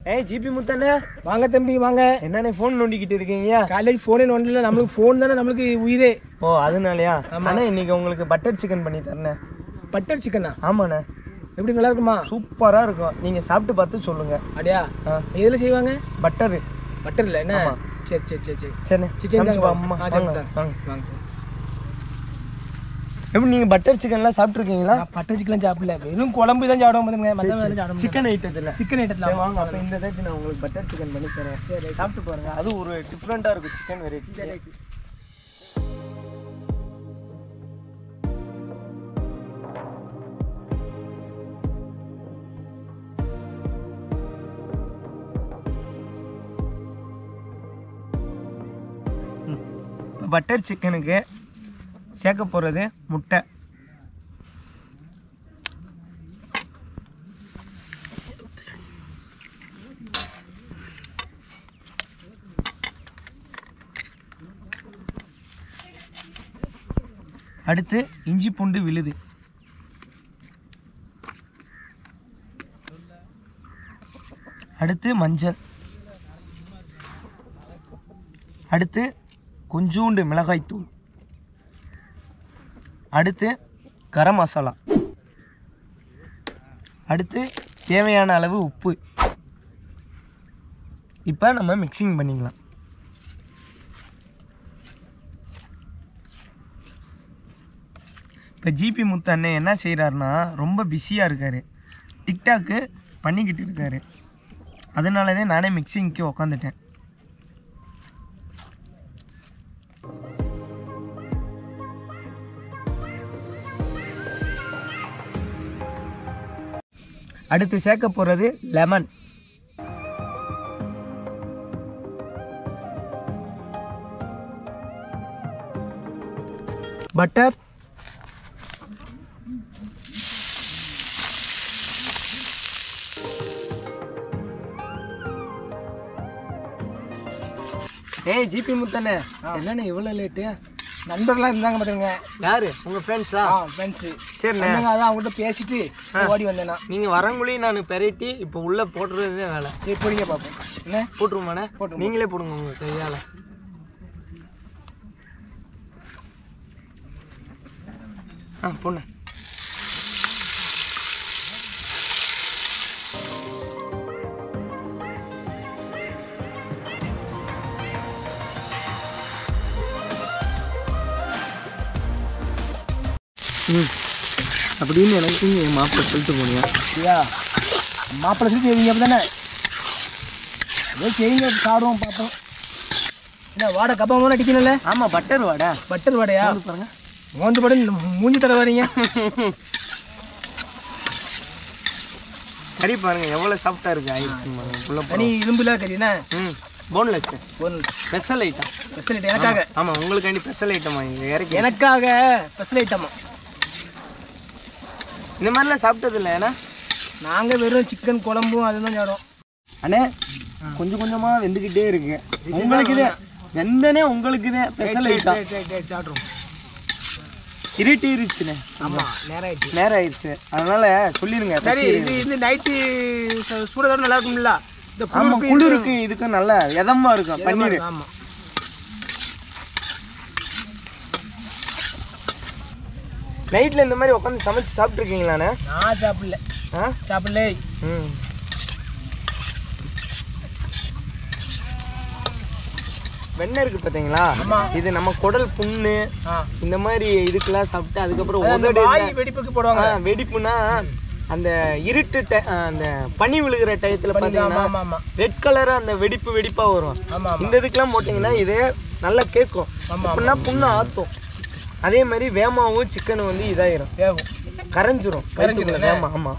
ஏய் ஜிபி முத்தானே வாங்க தம்பி வாங்க என்னண்ணே ஃபோன் நோண்டிக்கிட்டு இருக்கீங்க காலேஜ் ஃபோனே ஒன்றில் நம்மளுக்கு ஃபோன் தானே நம்மளுக்கு உயிரே ஓ அதனாலயா அண்ணா இன்னைக்கு உங்களுக்கு பட்டர் சிக்கன் பண்ணி தரேன் பட்டர் சிக்கனா ஆமாண்ணே எப்படி நல்லா இருக்குமா சூப்பராக இருக்கும் நீங்கள் சாப்பிட்டு பார்த்து சொல்லுங்க அப்படியா ஆ எதில் செய்வாங்க பட்டரு பட்டர் இல்லை என்ன சரி சரி சரி சரி சரிண்ணே சரி, சரி, சமைச்சு இந்தாங்க, அம்மா ஆ, சரி, வாங்க தாங்க. வாங்க வாங்க எப்படி நீங்கள் பட்டர் சிக்கன்லாம் சாப்பிட்ருக்கீங்களா நான் பட்டர் சிக்கன் சாப்பிடல வெறும் குழம்பு தான் சாப்பிட மாட்டேங்க மற்ற வேலை சாப்பிட மாட்டேன் சிக்கன் ஐட்டத்தில் சிக்கன் சரி ஐட்டத்தில் வாங்க அப்போ இந்த தாட்டி நான் உங்களுக்கு பட்டர் சிக்கன் பண்ணி தரேன் சரி சாப்பிட்டு பாருங்க அது ஒரு டிஃப்ரெண்ட்டாக இருக்கும் சிக்கன் வெரைட்டி இப்போ பட்டர் சிக்கனுக்கு சேர்க்க போகிறது முட்டை அடுத்து இஞ்சி பூண்டு விழுது அடுத்து மஞ்சள் அடுத்து கொஞ்சூண்டு மிளகாய்த்தூள் அடுத்து கரம் மசாலா அடுத்து தேவையான அளவு உப்பு இப்போ நம்ம மிக்சிங் பண்ணிக்கலாம் இப்போ ஜிபி முத்து அண்ணன் என்ன செய்கிறாருன்னா ரொம்ப பிஸியாக இருக்கார் டிக்டாக்கு பண்ணிக்கிட்டு இருக்காரு அதனால தான் நானே மிக்சிங்க்கு உக்காந்துட்டேன் அடுத்து சேர்க்க போகிறது லெமன் பட்டர் ஏய் ஜிபி முத்தண்ணே என்னண்ணே இவ்வளோ லேட்டு நண்பர்களாக இருந்தாங்க பார்த்துங்க யாரு உங்க ஃப்ரெண்ட்ஸா ஆ ஃப்ரெண்ட்ஸு சரிண்ணே என்னங்க அதான் அவங்ககிட்ட பேசிட்டு ஓடி வந்தேன் நான் நீங்க வரங்குள்ளேயும் நான் பெரட்டி இப்போ உள்ள போட்டுறதே வேலை சரி பொடிங்க பார்ப்போம் என்ன போட்டுருமாண்ணே போட்டுருவோம். நீங்களே போடுங்க உங்க கையால ஆ போண்ணே ம் அப்படின்னு எனக்கு என் மாப்பிள்ளை சொல்லிட்டு போனியா ஐயா மாப்பிள்ளை சொல்லி செய்வீங்க அப்படி தானே ஏதோ செய்யுங்க சாப்பிடுவோம் பார்ப்போம் என்ன வாடை கப்பமாக அடிக்கணும்ல ஆமாம் பட்டர் வாடா பட்டர் வாடையா வந்து பாருங்க மோந்து படம் மூஞ்சி தர வரீங்க கறி பாருங்க எவ்வளோ சாஃப்டாக இருக்கு ஆயிடுச்சு உள்ள தனி இரும்புல கறினா ம் போன்லெஸ் ஒரு ஸ்பெஷல் ஐட்டம் ஸ்பெஷல் ஐட்டம் எனக்காக ஆமாம் உங்களுக்காண்டி ஸ்பெஷல் ஐட்டமா இங்கே இறக்கி எனக்காக ஸ்பெஷல் ஐட்டமா இந்த மாதிரிலாம் சாப்பிட்டது இல்லை ஏன்னா நாங்கள் வெறும் சிக்கன் குழம்பும் அதுதான் சாப்பிடுவோம் அண்ணே கொஞ்சம் கொஞ்சமாக வெந்துக்கிட்டே இருக்கு உங்களுக்கு இதே வெந்தனே உங்களுக்கு இதே ஸ்பெஷல் ஐட்டம் சாப்பிட்றோம் இருட்டிருச்சுண்ணே ஆமாம் நேரம் ஆயிடுச்சு நேரம் ஆயிடுச்சு அதனால சொல்லிடுங்க சரி இது இது நைட்டு சூடதோட நல்லா இருக்கும்ல இந்த ஆமாம் குளிருக்கு குளிருக்கு இதுக்கு நல்லா எதமா இருக்கும் பன்னீர் ஆமாம் நைட்டில் இந்த மாதிரி உட்காந்து சமைச்சு சாப்பிட்ருக்கீங்களாண்ணே நான் சாப்பிடல ஆ சாப்பிடல ம் வெண்ணெய் இருக்கு பார்த்தீங்களா ஆமா. இது நம்ம குடல் புண்ணு ஆ இந்த மாதிரி இதுக்கெல்லாம் சாப்பிட்டு அதுக்கப்புறம் அது அந்த உதடு வாய் வெடிப்புக்கு போடுவாங்க ஆ, வெடிப்புனா அந்த இருட்டு ti- ஆ, அந்த பனி விழுகிற டயத்துல ஆமா பார்த்தீங்கன்னா ஆமா ஆமா ரெட் கலரா அந்த வெடிப்பு வெடிப்பா வரும் ஆமா ஆமா இந்த இதுக்கெல்லாம் போட்டிங்கன்னா இது நல்லா கேட்கும் ஆமா அப்படின்னா புண்ணு ஆத்தும் அதே மாதிரி வேமாவும் சிக்கன் வந்து இதாயிரும் வேகும் கரைஞ்சிரும் கரைஞ்சிரும், கரைஞ்சிரும் வேமா ஆமா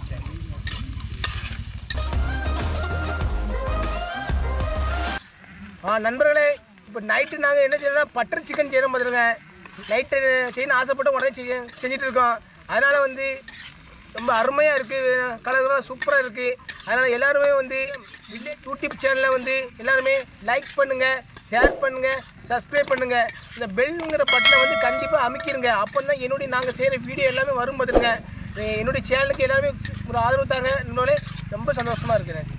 ஆ நண்பர்களே இப்போ நைட்டு நாங்கள் என்ன செய்யறோம்னா பட்டர் சிக்கன் செய்யறோம் பார்த்துருங்க நைட்டு செய்யணும்னு ஆசைப்பட்டு உடனே செய்ய செஞ்சுட்டு இருக்கோம் அதனால் வந்து ரொம்ப அருமையாக இருக்குது கலர்லாம் சூப்பராக இருக்குது அதனால் எல்லாருமே வந்து வில்லேஜ் யூடியூப் சேனலில் வந்து எல்லாருமே லைக் பண்ணுங்கள் ஷேர் பண்ணுங்கள் சப்ஸ்கிரைப் பண்ணுங்கள் இந்த பெல்லுங்கிற பட்டனை வந்து கண்டிப்பாக அமைக்கிருங்க அப்போ தான் என்னுடைய நாங்கள் செய்கிற வீடியோ எல்லாமே வரும் பார்த்துருங்க என்னுடைய சேனலுக்கு எல்லாருமே ஒரு ஆதரவு தாங்க இன்னொரு ரொம்ப சந்தோஷமாக இருக்கிறேன்